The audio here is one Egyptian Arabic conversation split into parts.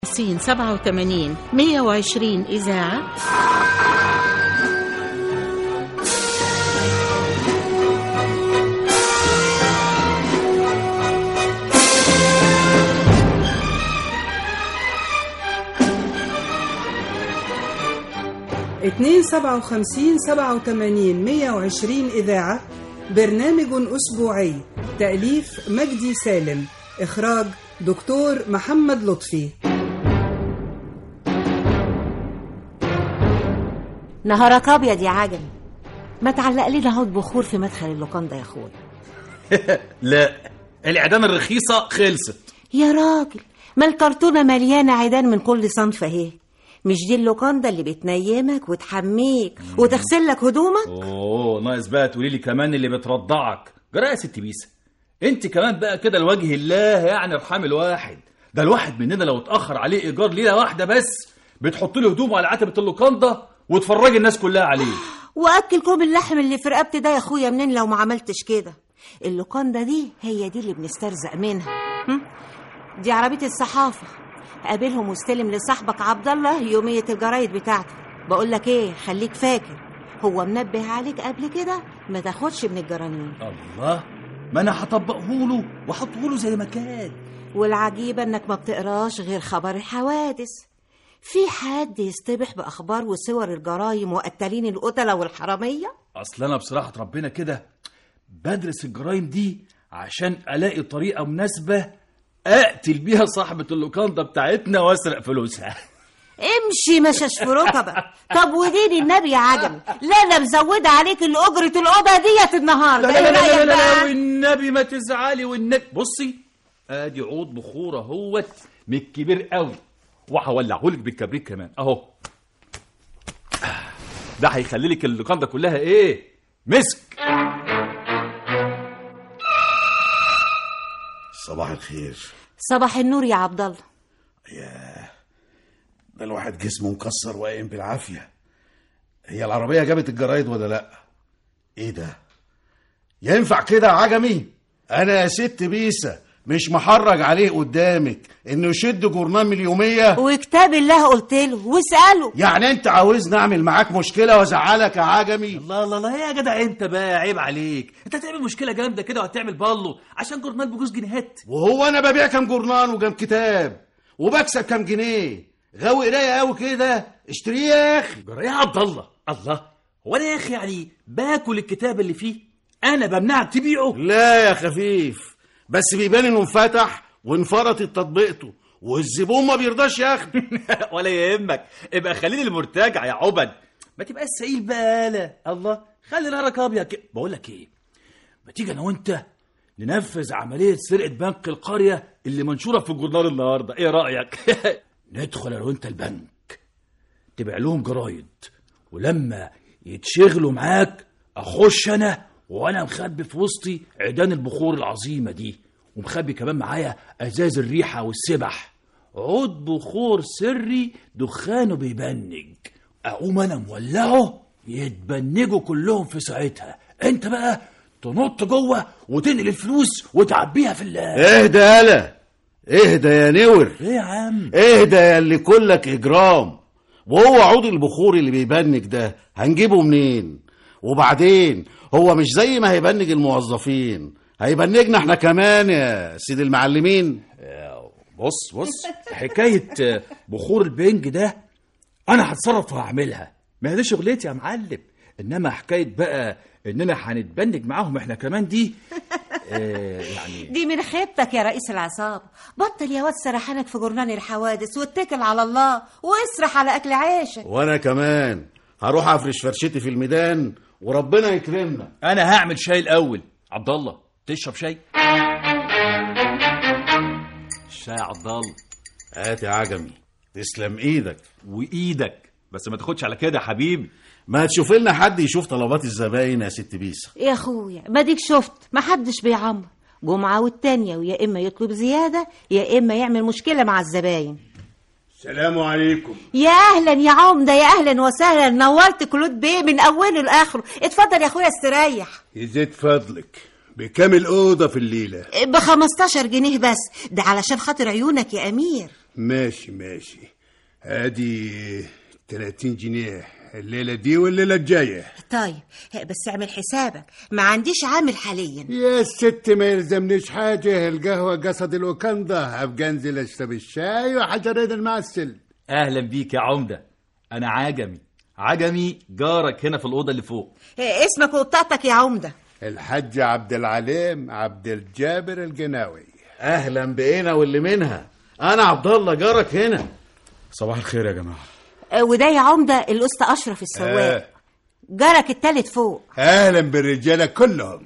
50 87 120 إذاعة اتنين سبعة وخمسين سبعة وتمانين مية وعشرين إذاعة برنامج أسبوعي تأليف مجدي سالم إخراج دكتور محمد لطفي نهارك ابيض يا عجل ما تعلق لنا عود بخور في مدخل اللوكاندا يا اخويا لا الإعدام الرخيصة خلصت يا راجل ما الكرتونه مليانه عيدان من كل صنف اهي مش دي اللوكاندا اللي بتنيمك وتحميك وتغسل لك هدومك اوه ناقص بقى تقولي لي كمان اللي بترضعك جرى يا ست بيسة انت كمان بقى كده لوجه الله يعني ارحم الواحد ده الواحد مننا لو اتأخر عليه إيجار ليلة واحدة بس بتحط له هدومه على عتبة اللوكاندا وتفرجي الناس كلها عليه واكل كوم اللحم اللي في رقبتي ده يا اخويا منين لو ما عملتش كده اللوكاندا دي هي دي اللي بنسترزق منها هم؟ دي عربيه الصحافه قابلهم واستلم لصاحبك عبد الله يوميه الجرايد بتاعته بقول لك ايه خليك فاكر هو منبه عليك قبل كده ما تاخدش من الجرانين الله ما انا هطبقه له واحطه له زي ما كان والعجيبة انك ما بتقراش غير خبر الحوادث في حد يصطبح باخبار وصور الجرايم وقتالين القتلة والحرامية اصل انا بصراحة ربنا كده بدرس الجرايم دي عشان الاقي طريقة مناسبة اقتل بيها صاحبة اللوكاندا بتاعتنا واسرق فلوسها امشي مشاش في ركبك طب ودين النبي يا عجل لا انا مزودة عليك الاجرة الاوضة ديت النهاردة لا لا لا إيه لا, لا, رأيك لا, بقى؟ لا والنبي ما تزعلي والنبي بصي ادي عود بخور اهوت من الكبير قوي وهولعهولك بالكبريت كمان اهو ده هيخلي لك اللوكاندا كلها ايه مسك صباح الخير صباح النور يا عبد الله ده الواحد جسمه مكسر وقايم بالعافية هي العربية جابت الجرايد ولا لا ايه ده ينفع كده يا عجمي انا يا ست بيسة مش محرج عليه قدامك انه يشد جورنال من اليومية وكتاب الله قلت له واسأله يعني انت عاوزني اعمل معاك مشكلة وازعلك يا عجمي الله الله الله يا جدع انت بقى عيب عليك انت هتعمل مشكله جامده كده وهتعمل بالو عشان جورنال بجوز جنيهات وهو انا ببيع كام جورنال وكام كتاب وبكسب كام جنيه غاوي قرايه قوي كده اشتريه يا اخي جرى يا عبد الله الله هو انا يا اخي يعني باكل الكتاب اللي فيه انا بمنعك تبيعه لا يا خفيف بس بيبان انه انفتح وانفرطت تطبيقته والزبون ما بيرضاش ياخده ولا يهمك ابقى خليني المرتجع يا عبد ما تبقاش سعيد بقى لا الله خلي نهارك ابيض كده بقول لك ايه ما تيجي انا وانت ننفذ عمليه سرقه بنك القريه اللي منشوره في الجورنال النهارده ايه رايك ندخل انا وانت البنك تبيع لهم جرايد ولما يتشغلوا معاك اخش انا وانا مخبي في وسطي عيدان البخور العظيمه دي ومخبي كمان معايا ازاز الريحه والسبح عود بخور سري دخانه بيبنج اقوم انا مولعه يتبنجوا كلهم في ساعتها انت بقى تنط جوه وتنقل الفلوس وتعبيها في الله اهدى يالا اهدى يا نور ايه يا عم اهدى يا اللي كلك اجرام وهو عود البخور اللي بيبنج ده هنجيبه منين وبعدين هو مش زي ما هيبنج الموظفين هيبنجنا احنا كمان يا سيد المعلمين بص بص حكاية بخور البنج ده أنا هتصرف وهعملها ما هي دي شغلتي يا معلم إنما حكاية بقى إننا هنتبنج معاهم إحنا كمان دي آه يعني دي من خيبتك يا رئيس العصابة بطل يا واد سرحانك في جورنال الحوادث واتكل على الله واسرح على أكل عيشك وانا كمان هروح افرش فرشتي في الميدان وربنا يكرمنا أنا هعمل شاي الأول عبد الله تشرب شاي الشاي يا عبد الله هات يا عجمي تسلم ايدك وإيدك بس ما تاخدش على كده يا حبيبي ما تشوف لنا حد يشوف طلبات الزباين يا ست بيسة يا أخويا ما ديك شفت ما حدش بيعمر جمعة والتانية ويا إما يطلب زيادة يا إما يعمل مشكلة مع الزباين السلام عليكم يا أهلا يا عمدة يا أهلا وسهلا نورت كلود بيه من أوله لآخره اتفضل يا أخويا استريح يزيد فضلك بكام الأوضة في الليلة ب 15 جنيه بس ده علشان خاطر عيونك يا أمير ماشي ماشي ادي 30 جنيه الليله دي والليله الجايه طيب بس اعمل حسابك ما عنديش عامل حاليا يا ست ما يلزمنيش حاجه القهوه قصد الوكنده ابقى انزل اشرب الشاي وحجرين المعسل اهلا بيك يا عمده انا عجمي عجمي جارك هنا في الاوضه اللي فوق اسمك وبطاقتك يا عمده الحاج عبد العليم عبد الجابر الجناوي اهلا بينا واللي منها انا عبد الله جارك هنا صباح الخير يا جماعه وده يا عمده الاسطى اشرف السواق آه. جارك التالت فوق اهلا بالرجاله كلهم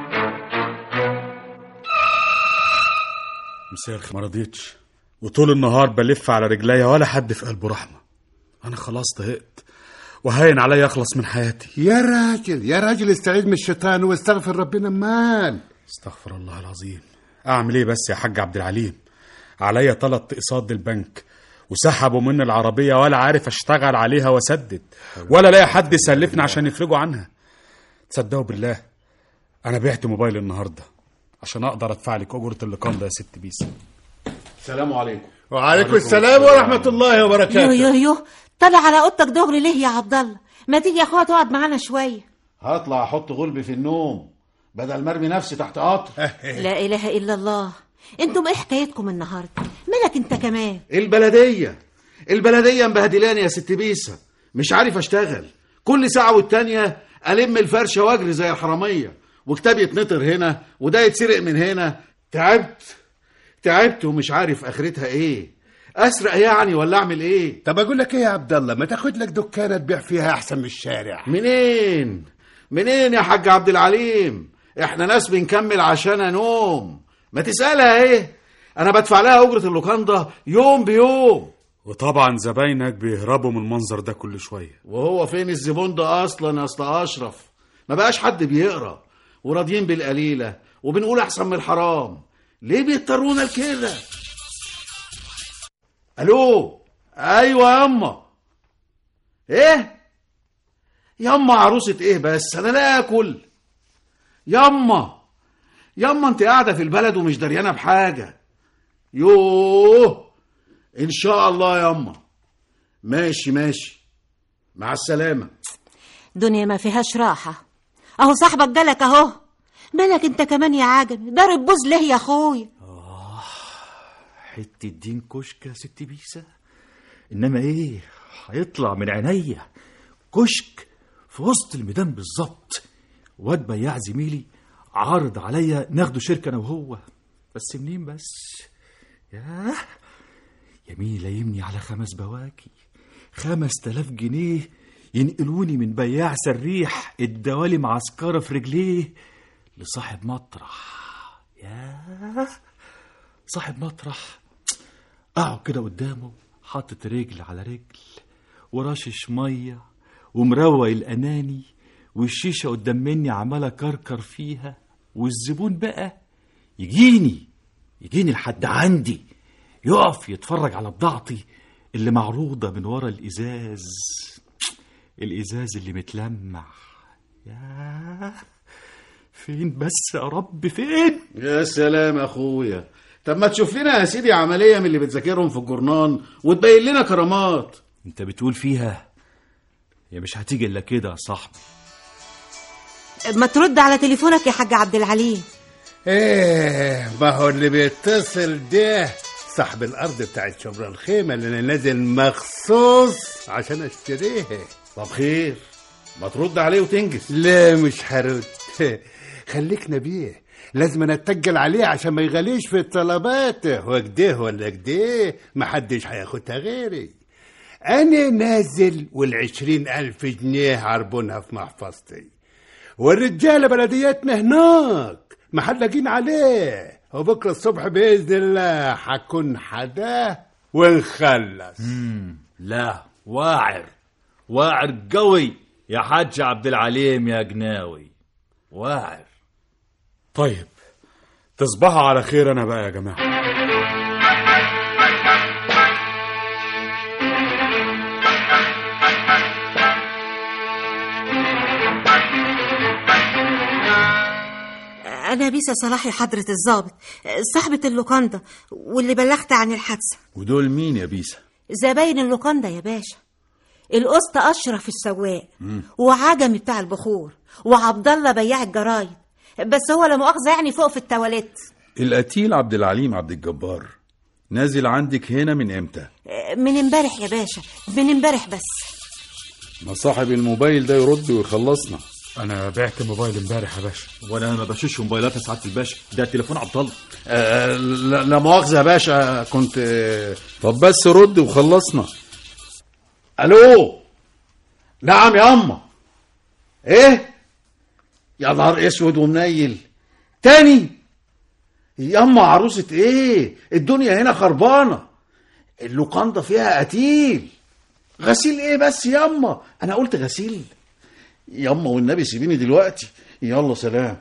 مساء الخير ما رضيتش وطول النهار بلف على رجليا ولا حد في قلبه رحمه انا خلاص طهقت وهين عليا اخلص من حياتي يا راجل يا راجل استعيذ من الشيطان واستغفر ربنا مان استغفر الله العظيم اعمل ايه بس يا حاج عبد العليم عليا تلات اقساط البنك وسحبوا مني العربية ولا عارف اشتغل عليها واسدد ولا لاقي حد يسلفني عشان يفرجوا عنها تصدقوا بالله انا بعت موبايلي النهارده عشان اقدر ادفع لك اجره اللقان ده يا ست بيسا السلام عليكم وعليكم السلام ورحمه الله يو وبركاته يو يو طلع على اوضتك دغري ليه يا عبد الله ما تيجي يا اخويا تقعد معانا شويه هطلع احط غلبي في النوم بدل مرمي نفسي تحت قطر لا اله الا الله انتم ايه حكايتكم النهارده مالك انت كمان البلدية البلدية مبهدلاني يا ست بيسا مش عارف اشتغل كل ساعة والتانية ألم الفرشة واجري زي الحرامية وكتاب يتنطر هنا وده يتسرق من هنا تعبت تعبت ومش عارف اخرتها ايه اسرق يعني ولا اعمل ايه طب اقول لك ايه يا عبد الله ما تاخد لك دكانه تبيع فيها احسن من الشارع منين منين يا حاج عبد العليم احنا ناس بنكمل عشان نوم ما تسألها ايه انا بدفع لها اجرة اللوكاندا يوم بيوم وطبعا زباينك بيهربوا من المنظر ده كل شويه وهو فين الزبون ده اصلا يا اسطى اشرف ما بقاش حد بيقرا وراضيين بالقليله وبنقول احسن من الحرام ليه بيضطرونا لكده الو ايوه ياما ايه ياما عروسه ايه بس انا لا اكل ياما ياما انت قاعده في البلد ومش دريانه بحاجه يوه ان شاء الله ياما ماشي ماشي مع السلامه دنيا ما فيهاش راحه اهو صاحبك جالك اهو مالك انت كمان يا عجب ضارب بوز ليه يا اخويا حتة دين كشك يا ست بيسا انما ايه هيطلع من عينيا كشك في وسط الميدان بالظبط واد بياع زميلي عارض عليا ناخده شركة انا وهو بس منين بس ياه يمين لايمني على خمس بواكي خمس تلاف جنيه ينقلوني من بياع سريح الدوالي معسكرة في رجليه لصاحب مطرح ياه صاحب مطرح اقعد كده قدامه حاطط رجل على رجل ورشش ميه ومروق الاناني والشيشه قدام مني عماله كركر فيها والزبون بقى يجيني يجيني لحد عندي يقف يتفرج على بضاعتي اللي معروضه من ورا الازاز الازاز اللي متلمع ياه فين بس يا رب فين يا سلام يا اخويا طب ما تشوف لنا يا سيدي عمليه من اللي بتذاكرهم في الجورنان وتبين لنا كرامات انت بتقول فيها هي مش هتيجي الا كده يا صاحبي ما ترد على تليفونك يا حاج عبد العليم ايه ما هو اللي بيتصل ده صاحب الارض بتاعت شبرا الخيمه اللي انا نازل مخصوص عشان اشتريها طب خير ما ترد عليه وتنجز لا مش هرد خليك نبيه لازم اتجل عليه عشان ما يغليش في طلباته وكده ولا كده محدش هياخدها غيري انا نازل والعشرين الف جنيه عربونها في محفظتي والرجاله بلدياتنا هناك محلقين عليه وبكره الصبح باذن الله هكون حداه ونخلص لا واعر واعر قوي يا حاج عبد العليم يا جناوي واعر طيب تصبحوا على خير انا بقى يا جماعه أنا بيسا صلاحي حضرة الضابط صاحبة اللوكاندا واللي بلغت عن الحادثة ودول مين يا بيسا زباين اللوكاندا يا باشا القسط أشرف السواق وعجمي بتاع البخور وعبد الله بياع الجرايد بس هو لا مؤاخذة يعني فوق في التواليت القتيل عبد العليم عبد الجبار نازل عندك هنا من امتى من امبارح يا باشا من امبارح بس ما صاحب الموبايل ده يرد ويخلصنا انا بعت موبايل امبارح يا باشا وانا ما بشوفش موبايلات يا سعاده الباشا ده تليفون عبد الله آه لا, لا مؤاخذة يا باشا كنت آه طب بس رد وخلصنا الو نعم يا اما ايه يا نهار اسود ومنيل تاني ياما عروسة ايه الدنيا هنا خربانة اللوكاندا فيها قتيل غسيل ايه بس ياما انا قلت غسيل ياما والنبي سيبيني دلوقتي يلا سلام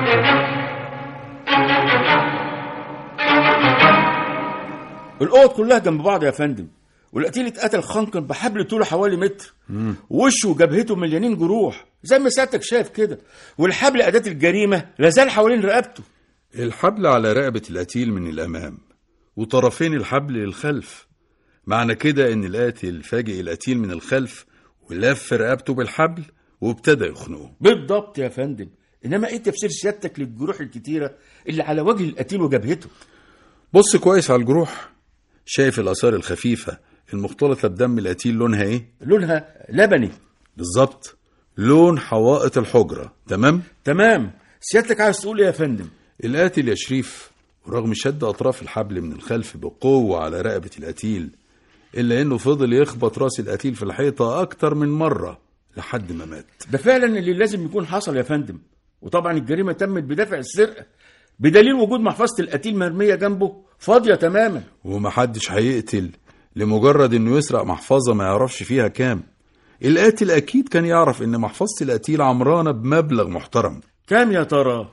الأوض كلها جنب بعض يا فندم والقتيل اتقتل خنقا بحبل طوله حوالي متر وشه وجبهته مليانين جروح زي ما سيادتك شايف كده والحبل أداة الجريمة لازال حوالين رقبته الحبل على رقبة القتيل من الأمام وطرفين الحبل للخلف معنى كده إن القاتل فاجئ القتيل من الخلف ولف رقبته بالحبل وابتدى يخنقه بالضبط يا فندم إنما إيه تفسير سيادتك للجروح الكتيرة اللي على وجه القتيل وجبهته بص كويس على الجروح شايف الآثار الخفيفة المختلطة بدم القتيل لونها إيه؟ لونها لبني بالظبط لون حوائط الحجرة تمام؟ تمام سيادتك عايز تقول إيه يا فندم القاتل يا شريف ورغم شد أطراف الحبل من الخلف بقوة على رقبة القتيل إلا إنه فضل يخبط راس القتيل في الحيطة أكتر من مرة لحد ما مات ده فعلا اللي لازم يكون حصل يا فندم وطبعا الجريمة تمت بدافع السرقة بدليل وجود محفظة القتيل مرمية جنبه فاضية تماما ومحدش هيقتل لمجرد إنه يسرق محفظة ما يعرفش فيها كام القاتل أكيد كان يعرف إن محفظة القتيل عمرانة بمبلغ محترم كام يا ترى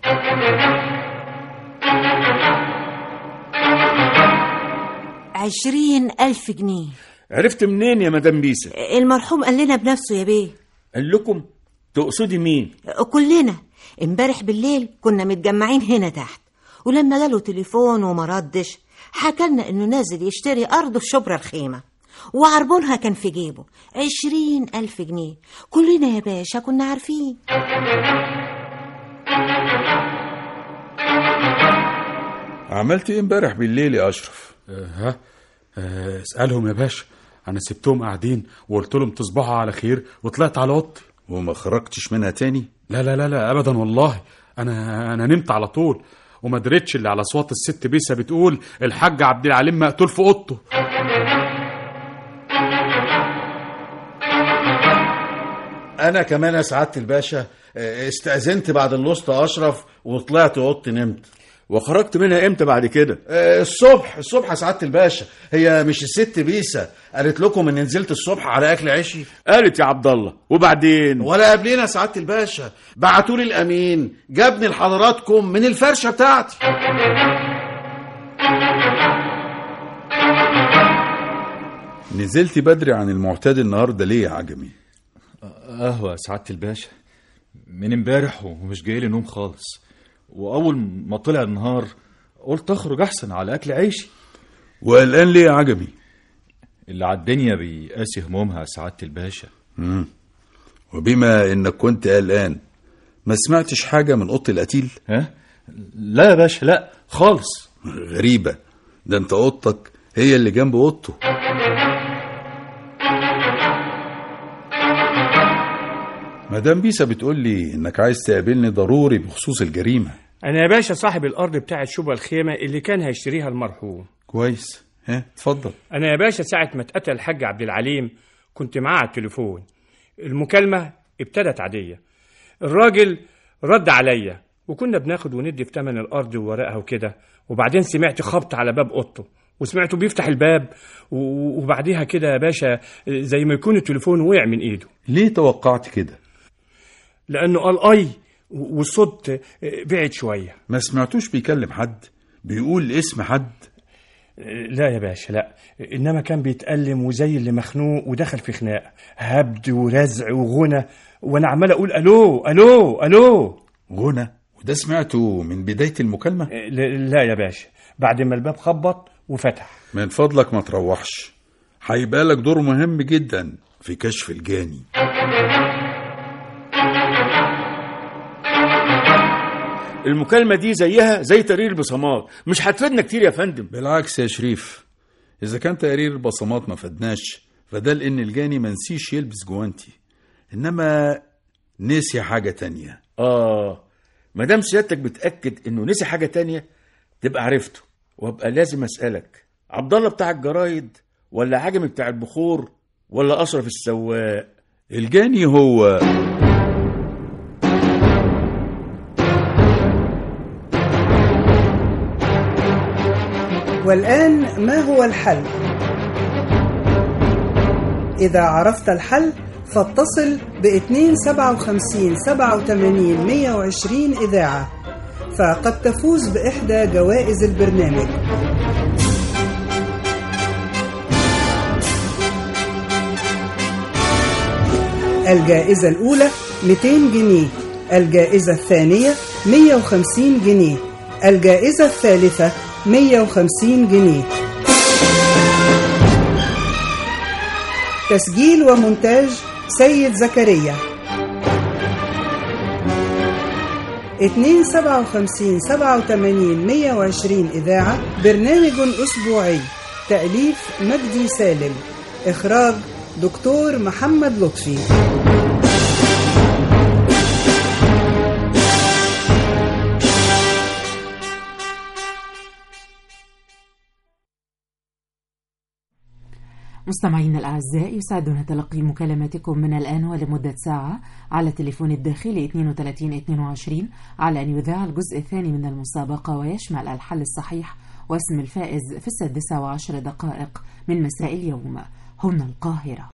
عشرين ألف جنيه عرفت منين يا مدام بيسا المرحوم قال لنا بنفسه يا بيه قال لكم تقصدي مين كلنا امبارح بالليل كنا متجمعين هنا تحت ولما جاله تليفون وما ردش حكالنا انه نازل يشتري ارض في شبرا الخيمة وعربونها كان في جيبه عشرين ألف جنيه كلنا يا باشا كنا عارفين عملت إيه امبارح بالليل يا أشرف؟ أه ها أه اسألهم يا باشا انا سبتهم قاعدين وقلت لهم تصبحوا على خير وطلعت على اوضتي وما خرجتش منها تاني؟ لا لا لا لا ابدا والله انا انا نمت على طول وما دريتش اللي على اصوات الست بيسا بتقول الحاج عبد العليم مقتول في اوضته أنا كمان يا سعادة الباشا آه، استأذنت بعد الوسطى أشرف وطلعت أوضتي نمت وخرجت منها امتى بعد كده آه، الصبح الصبح يا سعادة الباشا هي مش الست بيسا قالت لكم إن نزلت الصبح على أكل عشي قالت يا عبد الله وبعدين ولا قبلنا يا سعادة الباشا بعتولي الأمين جابني لحضراتكم من الفرشة بتاعتي نزلت بدري عن المعتاد النهارده ليه يا عجمي؟ قهوة يا سعادة الباشا من امبارح ومش جاي لي نوم خالص وأول ما طلع النهار قلت أخرج أحسن على أكل عيشي وقلقان ليه يا عجمي؟ اللي على الدنيا بيقاسي همومها يا سعادة الباشا وبما إنك كنت قلقان ما سمعتش حاجة من أوضة القتيل؟ ها؟ لا يا باشا لا خالص غريبة ده أنت أوضتك هي اللي جنب أوضته مدام بيسا بتقول لي إنك عايز تقابلني ضروري بخصوص الجريمة أنا يا باشا صاحب الأرض بتاعة شبرا الخيمة اللي كان هيشتريها المرحوم كويس ها اتفضل أنا يا باشا ساعة ما اتقتل الحاج عبد العليم كنت معاه على التليفون المكالمة ابتدت عادية الراجل رد عليا وكنا بناخد وندي في تمن الأرض وورقها وكده وبعدين سمعت خبط على باب أوضته وسمعته بيفتح الباب و- وبعديها كده يا باشا زي ما يكون التليفون وقع من إيده ليه توقعت كده؟ لأنه قال أي والصوت بعد شوية ما سمعتوش بيكلم حد بيقول اسم حد لا يا باشا لا انما كان بيتألم وزي اللي مخنوق ودخل في خناقه هبد ورزع وغنى وانا عمال اقول الو الو الو غنى ده سمعته من بداية المكالمة ل- لا يا باشا بعد ما الباب خبط وفتح من فضلك ما تروحش هيبقى لك دور مهم جدا في كشف الجاني المكالمة دي زيها زي تقرير البصمات مش هتفيدنا كتير يا فندم بالعكس يا شريف إذا كان تقرير البصمات ما فادناش فده لأن الجاني منسيش يلبس جوانتي إنما نسي حاجة تانية اه ما دام سيادتك بتاكد انه نسي حاجه تانية تبقى عرفته وابقى لازم اسالك عبد الله بتاع الجرايد ولا عجمي بتاع البخور ولا اشرف السواق الجاني هو والآن ما هو الحل؟ إذا عرفت الحل فاتصل ب 257 87 120 إذاعة فقد تفوز بإحدى جوائز البرنامج الجائزة الأولى 200 جنيه الجائزة الثانية 150 جنيه الجائزة الثالثة 150 جنيه تسجيل ومونتاج سيد زكريا 257 87 120 إذاعة برنامج أسبوعي تأليف مجدي سالم إخراج دكتور محمد لطفي مستمعينا الأعزاء يسعدنا تلقي مكالماتكم من الآن ولمدة ساعة على التليفون الداخلي 32 22 على أن يذاع الجزء الثاني من المسابقة ويشمل الحل الصحيح واسم الفائز في السادسة وعشر دقائق من مساء اليوم هنا القاهرة